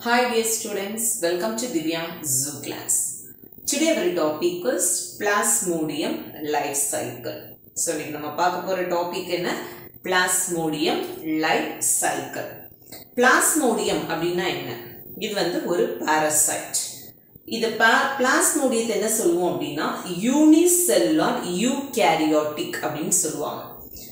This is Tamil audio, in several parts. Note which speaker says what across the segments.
Speaker 1: Hi dear students, welcome to Divya Zoo class. Today our topic is Plasmodium life cycle. So இன்னைக்கு நம்ம பார்க்க போற டாபிக் என்ன Plasmodium life cycle. Plasmodium அப்படின்னா என்ன இது வந்து ஒரு parasite. இது பிளாஸ்மோடியத்தை என்ன சொல்லுவோம் அப்படின்னா யூனிசெல்லார் யூகேரியாட்டிக் அப்படின்னு சொல்லுவாங்க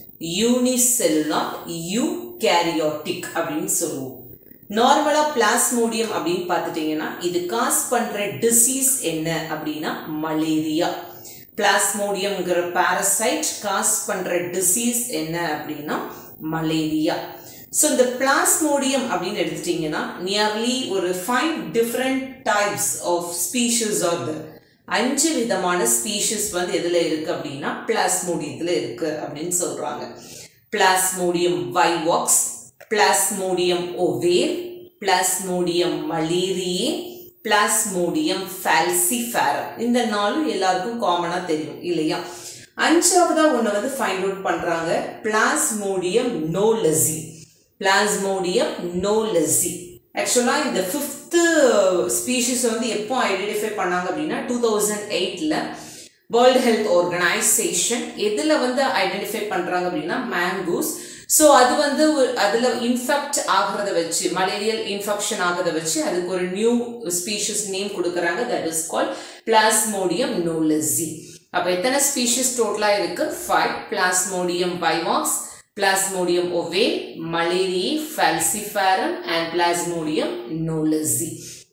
Speaker 1: யூனிசெல்லார் யூகேரியாட்டிக் அப்படின்னு சொல்லுவோம் நார்மலா பிளாஸ்மோடியம் அப்படின்னு பார்த்துட்டீங்கன்னா இது காஸ் பண்ற டிசீஸ் என்ன அப்படின்னா மலேரியா பிளாஸ்மோடியம்ங்கிற பாரசைட் காஸ் பண்ற டிசீஸ் என்ன அப்படின்னா மலேரியா ஸோ இந்த பிளாஸ்மோடியம் அப்படின்னு எடுத்துட்டீங்கன்னா நியர்லி ஒரு five different types of species of the அஞ்சு விதமான ஸ்பீஷஸ் வந்து எதில் இருக்குது அப்படின்னா பிளாஸ்மோடியத்தில் இருக்குது அப்படின்னு சொல்கிறாங்க plasmodium vivax plasmodium ovale plasmodium malariae plasmodium falciparum இந்த நாளும் எல்லாருக்கும் காமனாக தெரியும் இல்லையா அஞ்சாவதா ஒன்று வந்து ஃபைண்ட் அவுட் பண்ணுறாங்க பிளாஸ்மோடியம் நோலசி பிளாஸ்மோடியம் நோலசி ஆக்சுவலாக இந்த ஃபிஃப்த்து ஸ்பீஷிஸ் வந்து எப்போ ஐடென்டிஃபை பண்ணாங்க அப்படின்னா டூ தௌசண்ட் எயிட்டில் வேர்ல்டு ஹெல்த் ஆர்கனைசேஷன் எதில் வந்து ஐடென்டிஃபை பண்ணுறாங்க அப்படின்னா மேங்கூஸ் ஸோ அது வந்து அதில் இன்ஃபெக்ட் ஆகிறத வச்சு மலேரியல் இன்ஃபெக்ஷன் ஆகிறத வச்சு அதுக்கு ஒரு நியூ ஸ்பீஷிஸ் நேம் கொடுக்குறாங்க that is call plasmodium knowlesi அப்போ எத்தனை ஸ்பீஷிஸ் டோட்டலாக இருக்கு five plasmodium vivax plasmodium ovale malariae falciparum and plasmodium knowlesi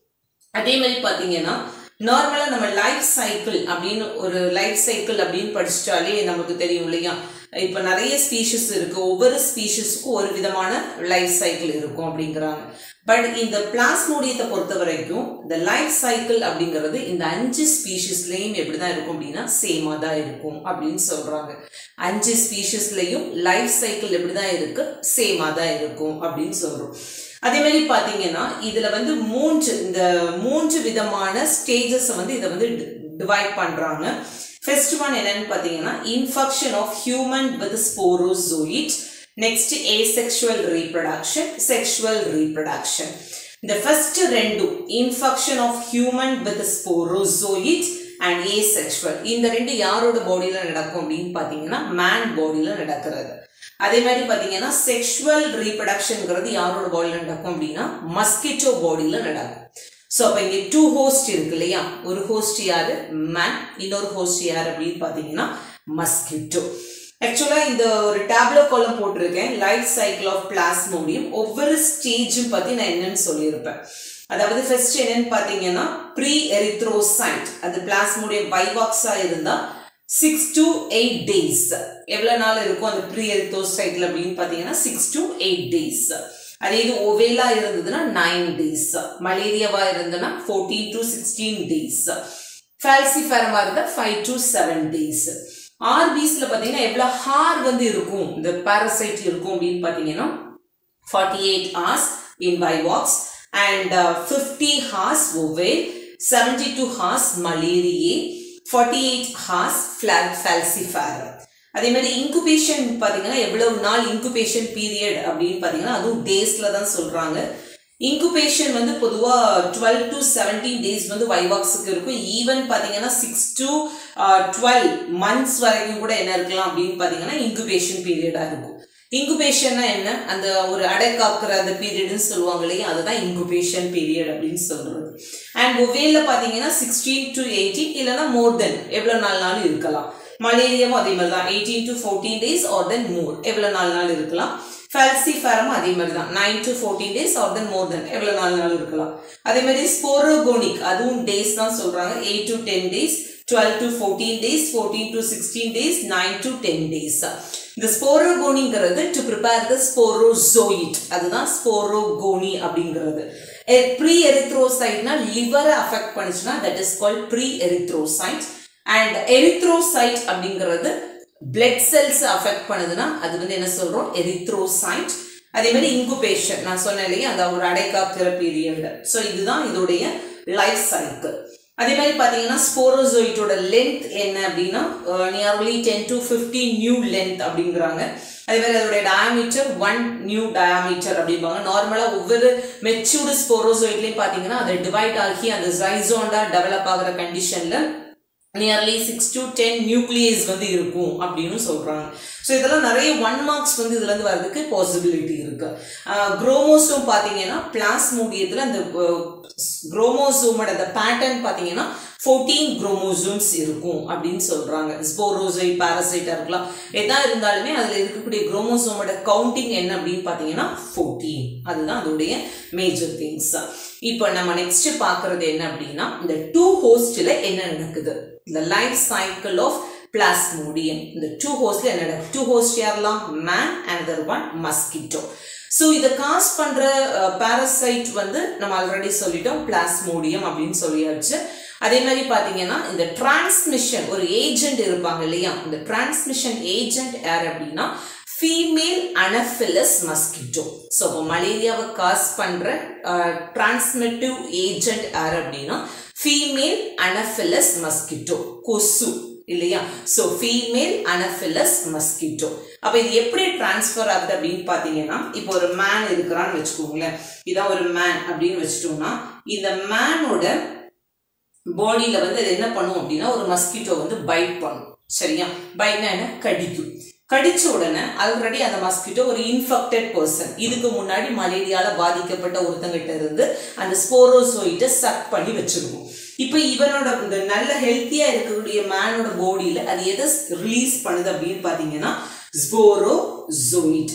Speaker 1: அதே மாதிரி பார்த்தீங்கன்னா நார்மலாக நம்ம லைஃப் சைக்கிள் அப்படின்னு ஒரு லைஃப் சைக்கிள் அப்படின்னு படிச்சிட்டாலே நமக்கு தெரியும் இல்லையா இப்போ நிறைய ஸ்பீஷஸ் இருக்குது ஒவ்வொரு ஸ்பீஷஸுக்கும் ஒரு விதமான லைஃப் சைக்கிள் இருக்கும் அப்படிங்கிறாங்க பட் இந்த பிளாஸ்மோடியத்தை பொறுத்த வரைக்கும் இந்த லைஃப் சைக்கிள் அப்படிங்கிறது இந்த அஞ்சு ஸ்பீஷஸ்லேயும் எப்படி தான் இருக்கும் அப்படின்னா சேமாக தான் இருக்கும் அப்படின்னு சொல்கிறாங்க அஞ்சு ஸ்பீஷஸ்லேயும் லைஃப் சைக்கிள் எப்படி தான் இருக்கு சேமாக தான் இருக்கும் அப்படின்னு சொல்கிறோம் அதே மாதிரி பார்த்தீங்கன்னா இதில் வந்து மூன்று இந்த மூன்று விதமான ஸ்டேஜஸை வந்து இதை வந்து டிவைட் பண்ணுறாங்க ஃபர்ஸ்ட் ஒன் என்னன்னு பார்த்தீங்கன்னா infection of human with sporozoite next asexual reproduction sexual reproduction இந்த ஃபர்ஸ்ட் ரெண்டு infection of human with sporozoite and asexual இந்த ரெண்டு யாரோட பாடியில் நடக்கும் அப்படின்னு பார்த்தீங்கன்னா மேன் பாடியில் நடக்கிறது அதே மாதிரி பார்த்தீங்கன்னா செக்ஷுவல் ரீப்ரடக்ஷன்ங்கிறது யாரோட பாடியில் நடக்கும் அப்படின்னா மஸ்கிட்டோ பாடியில் நடக்கும் ஸோ அப்போ இங்கே டூ ஹோஸ்ட் இருக்கு இல்லையா ஒரு ஹோஸ்ட் யாரு மேன் இன்னொரு ஹோஸ்ட் யார் அப்படின்னு பார்த்தீங்கன்னா மஸ்கிட்டோ ஆக்சுவலாக இந்த ஒரு டேப்லோ காலம் போட்டிருக்கேன் லைஃப் சைக்கிள் ஆஃப் பிளாஸ்மோடியம் ஒவ்வொரு ஸ்டேஜும் பற்றி நான் என்னன்னு சொல்லியிருப்பேன் அதாவது ஃபர்ஸ்ட் என்னன்னு பார்த்தீங்கன்னா ப்ரீ எரித்ரோசைட் அது பிளாஸ்மோடியம் வைவாக்ஸாக இருந்தால் சிக்ஸ் டு எயிட் டேஸ் எவ்வளோ நாள் இருக்கும் அந்த ப்ரீ எரித்ரோசைட்டில் அப்படின்னு பார்த்தீங்கன்னா சிக்ஸ் டு எயிட் டேஸ் அதே இது ஒவேலா இருந்ததுன்னா நைன் டேஸ் மலேரியாவா இருந்ததுன்னா ஃபோர்டீன் டு சிக்ஸ்டீன் டேஸ் ஃபால்சிஃபரமா இருந்தால் ஃபைவ் டு செவன் டேஸ் ஆர்பிஸ்ல பார்த்தீங்கன்னா எவ்வளோ ஹார் வந்து இருக்கும் இந்த பாரசைட் இருக்கும் அப்படின்னு பார்த்தீங்கன்னா forty eight hours in vivax and fifty hours ovale seventy two hours malariae forty eight hours falciparum அதே மாதிரி இன்குபேஷன் பார்த்தீங்கன்னா எவ்வளவு நாள் இன்குபேஷன் பீரியட் அப்படின்னு பார்த்தீங்கன்னா அதுவும் டேஸில் தான் சொல்கிறாங்க இன்குபேஷன் வந்து பொதுவாக டுவெல் டு செவன்டீன் டேஸ் வந்து வைவாக்ஸுக்கு இருக்கும் ஈவன் பார்த்தீங்கன்னா சிக்ஸ் டு டுவெல் மந்த்ஸ் வரைக்கும் கூட என்ன இருக்கலாம் அப்படின்னு பார்த்தீங்கன்னா இன்குபேஷன் பீரியடாக இருக்கும் இன்குபேஷன்னா என்ன அந்த ஒரு அடை காக்குற அந்த பீரியட்னு சொல்லுவாங்க இல்லையா அதுதான் இன்குபேஷன் பீரியட் அப்படின்னு சொல்றது அண்ட் ஒவேல பார்த்தீங்கன்னா சிக்ஸ்டீன் டு எயிட்டீன் இல்லைன்னா மோர் தென் எவ்வளோ நாள்னாலும் இருக்கலாம் மலேரியாவும் அதே மாதிரி தான் eighteen to fourteen days or then more எவ்வளோ நாலு நாள் இருக்கலாம் ஃபேல்சிஃபேரம் அதே மாதிரி தான் nine to fourteen days or then more then எவ்வளோ நாலு நாள் இருக்கலாம் அதே மாதிரி ஸ்போரோகோனிக் அதுவும் டேஸ் தான் சொல்கிறாங்க eight to ten days twelve to fourteen days fourteen to sixteen days nine to ten days இந்த ஸ்போரோகோனிங்கிறது டு ப்ரிப்பேர் த ஸ்போரோசோயிட் அதுதான் ஸ்போரோகோனி அப்படிங்கிறது ப்ரீ எரித்ரோசைட்னா லிவரை அஃபெக்ட் பண்ணுச்சுன்னா that is call pre erythrocyte and erythrocyte அப்படிங்கிறது பிளட் செல்ஸ் அஃபெக்ட் பண்ணுதுன்னா அது வந்து என்ன சொல்றோம் எரித்ரோசைட் அதே மாதிரி இன்குபேஷன் நான் சொன்னேன் இல்லையா அந்த ஒரு அடைக்காக்கிற பீரியட் ஸோ இதுதான் இதோடைய லைஃப் சைக்கிள் அதே மாதிரி பார்த்தீங்கன்னா ஸ்போரோசோயிட்டோட லென்த் என்ன அப்படின்னா nearly ten to fifteen mu length அப்படிங்கிறாங்க அதே மாதிரி அதோடைய டயாமீட்டர் ஒன் நியூ டயாமீட்டர் அப்படிம்பாங்க நார்மலாக ஒவ்வொரு மெச்சூர்டு ஸ்போரோசோயிட்லையும் பார்த்தீங்கன்னா அது டிவைட் ஆகி அந்த ஜைசோண்டா டெவலப் ஆகிற கண்டிஷனில் nearly six to ten nucleus வந்து இருக்கும் அப்படின்னு சொல்றாங்க ஸோ இதெல்லாம் நிறைய ஒன் மார்க்ஸ் வந்து இதுல இருந்து வர்றதுக்கு பாசிபிலிட்டி இருக்கு குரோமோசோம் பார்த்தீங்கன்னா பிளாஸ்மோடியத்தில் அந்த குரோமோசோமோட அந்த பேட்டர்ன் பார்த்தீங்கன்னா ஃபோர்டீன் குரோமோசோம்ஸ் இருக்கும் அப்படின்னு சொல்றாங்க ஸ்போரோசைட் பாரசைட்டாக இருக்கலாம் எதா இருந்தாலுமே அதில் இருக்கக்கூடிய குரோமோசோமோட கவுண்டிங் என்ன அப்படின்னு பார்த்தீங்கன்னா ஃபோர்டீன் அதுதான் அதோடைய மேஜர் திங்ஸ் இப்போ நம்ம நெக்ஸ்ட் பார்க்கறது என்ன அப்படின்னா இந்த டூ ஹோஸ்டில் என்ன நடக்குது இந்த லைஃப் சைக்கிள் ஆஃப் பிளாஸ்மோடியம் இந்த டூ ஹோஸ்ட்ல என்ன நடக்குது டூ ஹோஸ்ட் யாரெல்லாம் man and one mosquito so இதை காஸ் பண்ணுற பாரசைட் வந்து நம்ம ஆல்ரெடி சொல்லிட்டோம் பிளாஸ்மோடியம் அப்படின்னு சொல்லியாச்சு அதே மாதிரி பார்த்தீங்கன்னா இந்த டிரான்ஸ்மிஷன் ஒரு ஏஜென்ட் இருப்பாங்க இல்லையா இந்த டிரான்ஸ்மிஷன் ஏஜென்ட் யார் அப்படின்னா ஃபீமேல் அனஃபிலஸ் மஸ்கிட்டோ ஸோ இப்போ மலேரியாவை காஸ் பண்ணுற டிரான்ஸ்மிட்டிவ் ஏஜென்ட் யார் அப்படின்னா ஃபீமேல் அனஃபிலஸ் மஸ்கிட்டோ கொசு இல்லையா ஸோ ஃபீமேல் அனஃபிலஸ் மஸ்கிட்டோ அப்போ இது எப்படி டிரான்ஸ்ஃபர் ஆகுது அப்படின்னு பார்த்தீங்கன்னா இப்போ ஒரு மேன் இருக்கிறான்னு வச்சுக்கோங்களேன் இதான் ஒரு மேன் அப்படின்னு வச்சுட்டோம்னா இந்த மேனோட பாடியில் வந்து அது என்ன பண்ணும் அப்படின்னா ஒரு மஸ்கிட்டோ வந்து பைட் பண்ணும் சரியா பைட்னா என்ன கடிக்கும் கடிச்ச உடனே ஆல்ரெடி அந்த மஸ்கிட்டோ ஒரு இன்ஃபெக்டட் பர்சன் இதுக்கு முன்னாடி மலேரியால பாதிக்கப்பட்ட ஒருத்தங்கிட்ட இருந்து அந்த ஸ்போரோசோயிட்டை சக் பண்ணி வச்சிருக்கும் இப்போ இவனோட இந்த நல்ல ஹெல்த்தியா இருக்கக்கூடிய மேனோட பாடியில அது எதை ரிலீஸ் பண்ணுது அப்படின்னு பாத்தீங்கன்னா ஸ்போரோசோயிட்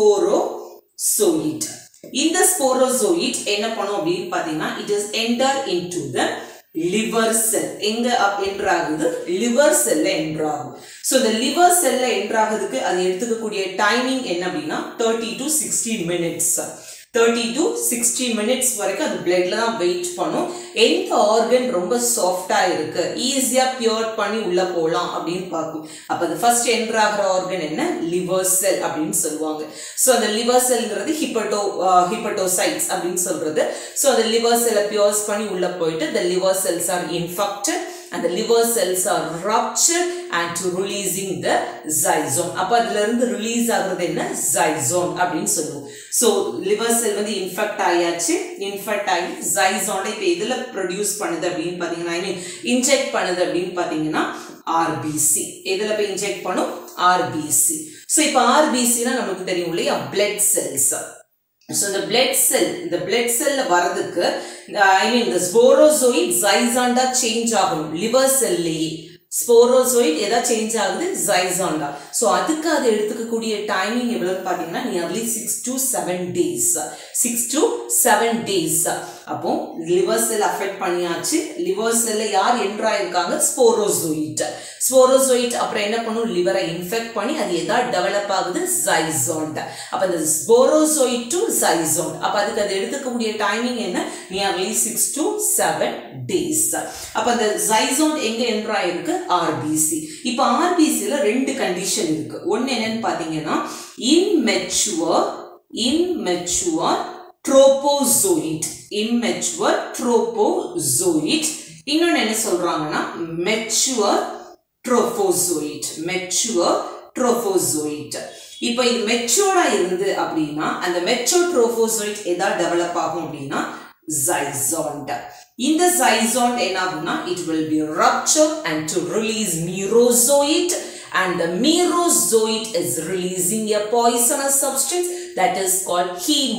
Speaker 1: ஸ்போரோசோயிட் இந்த ஸ்போரோசோயிட் என்ன பண்ணும் அப்படின்னு பாத்தீங்கன்னா it is enter into the liver cell எங்க என்றாகுது லிவர் செல்ல என்றாகும் ஸோ இந்த லிவர் செல்ல என்றாகிறதுக்கு அது எடுத்துக்கக்கூடிய டைமிங் என்ன அப்படின்னா thirty to sixty minutes thirty to sixty minutes வரைக்கும் அது பிளட்ல தான் வெயிட் பண்ணும் எந்த ஆர்கன் ரொம்ப சாஃப்டா இருக்கு ஈஸியா பியூர் பண்ணி உள்ள போகலாம் அப்படின்னு பார்க்கும் அப்ப அது ஃபர்ஸ்ட் என்டர் ஆகிற ஆர்கன் என்ன லிவர் செல் அப்படின்னு சொல்லுவாங்க ஸோ அந்த லிவர் செல்ங்கிறது ஹிப்பட்டோ ஹிப்பட்டோசைட்ஸ் அப்படின்னு சொல்றது ஸோ அந்த லிவர் செல்லை பியூர்ஸ் பண்ணி உள்ள போயிட்டு the liver cells are infected and the liver cells are ruptured and to releasing the zygosome அப்ப அதுல இருந்து ரிலீஸ் ஆகுறது என்ன zygosome அப்படின்னு சொல்லுவோம் ஸோ லிவர் செல் வந்து இன்ஃபெக்ட் ஆயாச்சு இன்ஃபெக்ட் ஆகி ஜைசோட இப்போ எதுல ப்ரொடியூஸ் பண்ணுது அப்படின்னு பார்த்தீங்கன்னா ஐ மீன் இன்ஜெக்ட் பண்ணுது அப்படின்னு பார்த்தீங்கன்னா ஆர்பிசி எதுல போய் இன்ஜெக்ட் பண்ணும் ஆர்பிசி ஸோ இப்போ ஆர்பிசினா நமக்கு தெரியும் இல்லையா பிளட் செல்ஸ் ஸோ இந்த பிளட் செல் இந்த பிளட் செல்ல வரதுக்கு ஐ மீன் இந்த ஸ்போரோசோயிட் ஜைசாண்டா சேஞ்ச் ஆகணும் லிவர் செல்லையே ஸ்போரோசோயிட் எதா சேஞ்ச் ஆகுது ஜைசாண்டா ஸோ அதுக்கு அது எடுத்துக்கக்கூடிய டைமிங் எவ்வளோன்னு பார்த்தீங்கன்னா nearly six to seven days six to seven days அப்போ லிவர் செல் அஃபெக்ட் பண்ணியாச்சு லிவர் செல்ல யார் என்ட்ராயிருக்காங்க ஸ்போரோசோயிட் ஸ்போரோசோயிட் அப்புறம் என்ன பண்ணும் லிவரை இன்ஃபெக்ட் பண்ணி அது எதா டெவலப் ஆகுது ஜைசோண்ட் அப்போ இந்த ஸ்போரோசோயிட் டு ஜைசோண்ட் அப்போ அதுக்கு அது எடுத்துக்கக்கூடிய டைமிங் என்ன nearly six to seven days அப்போ அந்த ஜைசோண்ட் எங்க என்ட்ராயிருக்கு ஆர்பிசி இப்போ ஆர்பிசியில் ரெண்டு கண்டிஷன் இருக்கு ஒன்று என்னன்னு பார்த்தீங்கன்னா இன்மெச்சுவர் இன்மெச்சுவர் ட்ரோபோசோயிட் இம்மெச்சுவர் ட்ரோபோசோயிட் இன்னொன்று என்ன சொல்றாங்கன்னா மெச்சுவர் ட்ரோபோசோயிட் மெச்சுவர் ட்ரோபோசோயிட் இப்போ இது மெச்சூர்டா இருந்து அப்படின்னா அந்த மெச்சூர் ட்ரோபோசோயிட் எதா டெவலப் ஆகும் அப்படின்னா ஜைசாண்ட் இந்த ஜைசாண்ட் என்ன ஆகும்னா it will be rupture and to release merozoite and the merozoite is releasing a poisonous substance that is called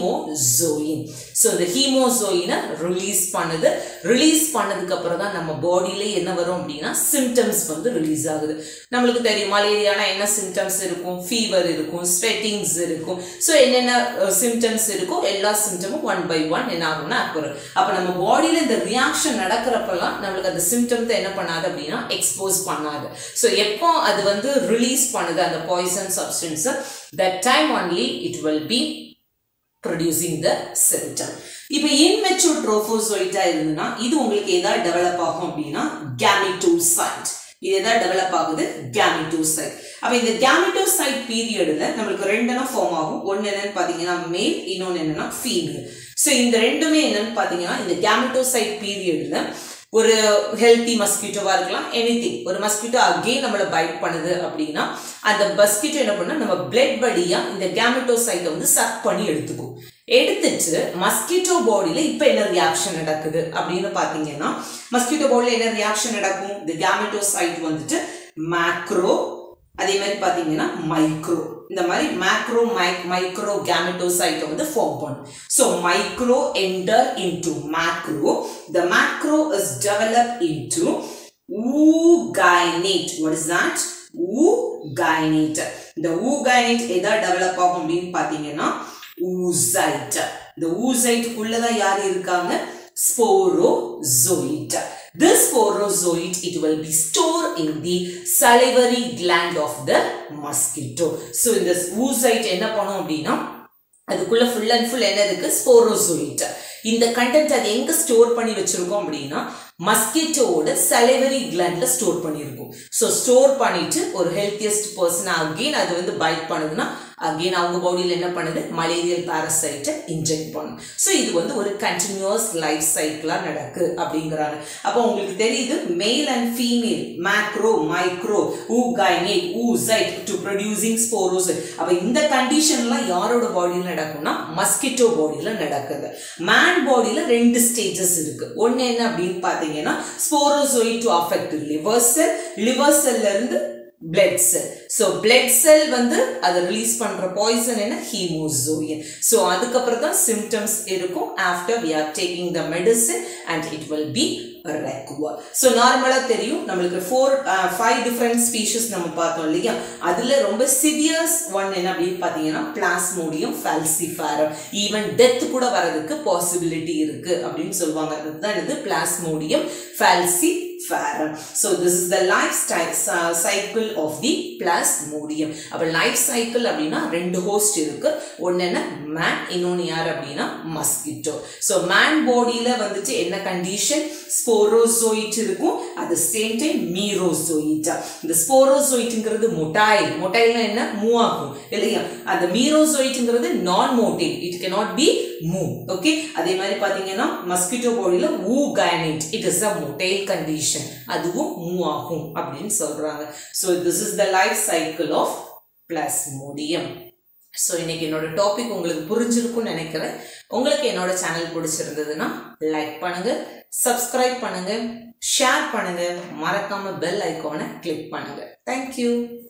Speaker 1: hemozoin so இந்த ஹீமோசோயினை ரிலீஸ் பண்ணுது ரிலீஸ் பண்ணதுக்கு அப்புறம் தான் நம்ம பாடியில என்ன வரும் அப்படின்னா சிம்டம்ஸ் வந்து ரிலீஸ் ஆகுது நம்மளுக்கு தெரியும் மலேரியானா என்ன சிம்டம்ஸ் இருக்கும் ஃபீவர் இருக்கும் ஸ்வெட்டிங்ஸ் இருக்கும் ஸோ என்னென்ன சிம்டம்ஸ் இருக்கோ எல்லா சிம்டமும் ஒன் பை ஒன் என்ன ஆகும்னா அப்புறம் அப்போ நம்ம பாடியில இந்த ரியாக்ஷன் நடக்கிறப்பெல்லாம் நம்மளுக்கு அந்த சிம்டம்ஸை என்ன பண்ணாது அப்படின்னா எக்ஸ்போஸ் பண்ணாது ஸோ எப்போ அது வந்து ரிலீஸ் பண்ணுது அந்த பாய்சன் சப்ஸ்டன்ஸை that time only it will be producing the symptom இப்போ இன்மெச்சூர் ட்ரோஃபோசோயிட்டா இருந்ததுன்னா இது உங்களுக்கு எதாவது டெவலப் ஆகும் அப்படின்னா கேமிட்டோசைட் இது எதாவது டெவலப் ஆகுது கேமிட்டோசைட் அப்போ இந்த கேமிட்டோசைட் பீரியடில் நம்மளுக்கு ரெண்டெண்ணம் ஃபார்ம் ஆகும் ஒன்று என்னன்னு பார்த்தீங்கன்னா மேல் இன்னொன்று என்னன்னா ஃபீமேல் ஸோ இந்த ரெண்டுமே என்னன்னு பார்த்தீங்கன்னா இந்த கேமிட்டோசைட் பீரியடில் ஒரு ஹெல்த்தி மஸ்கிட்டோவா இருக்கலாம் எனிதிங் ஒரு மஸ்கிட்டோ அகெயின் நம்மளை பைட் பண்ணுது அப்படின்னா அந்த மஸ்கிட்டோ என்ன பண்ணா நம்ம பிளட் வழியா இந்த கேமட்டோசைட்டை வந்து சக் பண்ணி எடுத்துக்கும் எடுத்துட்டு மஸ்கிட்டோ பாடியில இப்ப என்ன ரியாக்ஷன் நடக்குது அப்படின்னு பாத்தீங்கன்னா மஸ்கிட்டோ பாடியில என்ன ரியாக்ஷன் நடக்கும் இந்த கேமட்டோசைட் வந்துட்டு மேக்ரோ அதே மாதிரி பாத்தீங்கன்னா மைக்ரோ இந்த மாதிரி மேக்ரோ மைக் மைக்ரோ கேமெட்டோசைட்டை வந்து ஃபார்ம் பண்ணும் so micro enter into macro the macro is develop into ookinete what is that ookinete இந்த ஊகைனேட் எதா டெவலப் ஆகும் அப்படின்னு பார்த்தீங்கன்னா ஊசைட் இந்த ஊசைட்டுக்குள்ளதான் யார் இருக்காங்க sporozoite this sporozoite it will be stored in the salivary gland of the mosquito so இந்த oocyte என்ன பண்ணும் அப்படின்னா அதுக்குள்ள ஃபுல் அண்ட் ஃபுல் என்ன இருக்கு ஸ்போரோசோயிட் இந்த கண்டென்ட் அது எங்க ஸ்டோர் பண்ணி வச்சிருக்கோம் அப்படின்னா மஸ்கிட்டோட சலைவரி கிளாண்ட்ல ஸ்டோர் பண்ணியிருக்கும் ஸோ ஸ்டோர் பண்ணிட்டு ஒரு ஹெல்த்தியஸ்ட் பர்சன் அகெயின் அது வந்து பைட் பண்ணுதுன்னா அகெயின் அவங்க பாடியில் என்ன பண்ணுது மலேரியல் பாரசைட்டை இன்ஜெக்ட் பண்ணும் ஸோ இது வந்து ஒரு கண்டினியூஸ் லைஃப் சைக்கிளாக நடக்கு அப்படிங்கிறாங்க அப்போ உங்களுக்கு தெரியுது male and female macro micro ookinete oocyte to producing sporozoite அப்போ இந்த கண்டிஷன்லாம் யாரோட பாடியில் நடக்கும்னா மஸ்கிட்டோ பாடியில் நடக்குது மேன் பாடியில் ரெண்டு ஸ்டேஜஸ் இருக்கு ஒன்று என்ன அப்படின்னு பார்த்தீங்கன்னா sporozoite to affect liver cell liver செல்ல இருந்து blood cell so blood cell வந்து அதை ரிலீஸ் பண்ற பாய்சன் என்ன ஹீமோசோயன் ஸோ அதுக்கப்புறம் தான் சிம்டம்ஸ் இருக்கும் after we are taking the medicine and it will be recover so நார்மலாக தெரியும் நம்மளுக்கு ஃபோர் ஃபைவ் டிஃப்ரெண்ட் ஸ்பீஷஸ் நம்ம பார்த்தோம் இல்லையா அதில் ரொம்ப சிவியர்ஸ் ஒன் என்ன அப்படின்னு பார்த்தீங்கன்னா பிளாஸ்மோடியம் ஃபால்சிஃபாரம் ஈவன் டெத் கூட வரதுக்கு பாசிபிலிட்டி இருக்கு அப்படின்னு சொல்லுவாங்க அதுதான் இது plasmodium falci farum. So this is the life uh, cycle of the plasmodium. அப்ப லைஃப் சைக்கிள் அப்படின்னா ரெண்டு ஹோஸ்ட் இருக்கு ஒன்னு என்ன மேன் இன்னொன்னு யார் அப்படின்னா மஸ்கிட்டோ ஸோ மேன் பாடியில வந்துட்டு என்ன கண்டிஷன் ஸ்போரோசோயிட் இருக்கும் at the same time merozoite இந்த ஸ்போரோசோயிட்ங்கிறது மொட்டைல் மொட்டைல்னா என்ன மூவ் ஆகும் இல்லையா அந்த மீரோசோயிட்ங்கிறது non motile it can not be move okay அதே மாதிரி பாத்தீங்கன்னா மஸ்கிட்டோ பாடியில ookinete it is a motile condition அதுவும் மூவ் ஆகும் அப்படின்னு சொல்றாங்க so this is the life cycle of plasmodium so இன்னைக்கு என்னோட டாபிக் உங்களுக்கு புரிஞ்சிருக்கும்னு நினைக்கிறேன் உங்களுக்கு என்னோட சேனல் பிடிச்சிருந்ததுன்னா லைக் பண்ணுங்க சப்ஸ்கிரைப் பண்ணுங்க ஷேர் பண்ணுங்க மறக்காம பெல் ஐக்கானை கிளிக் பண்ணுங்க தேங்க்யூ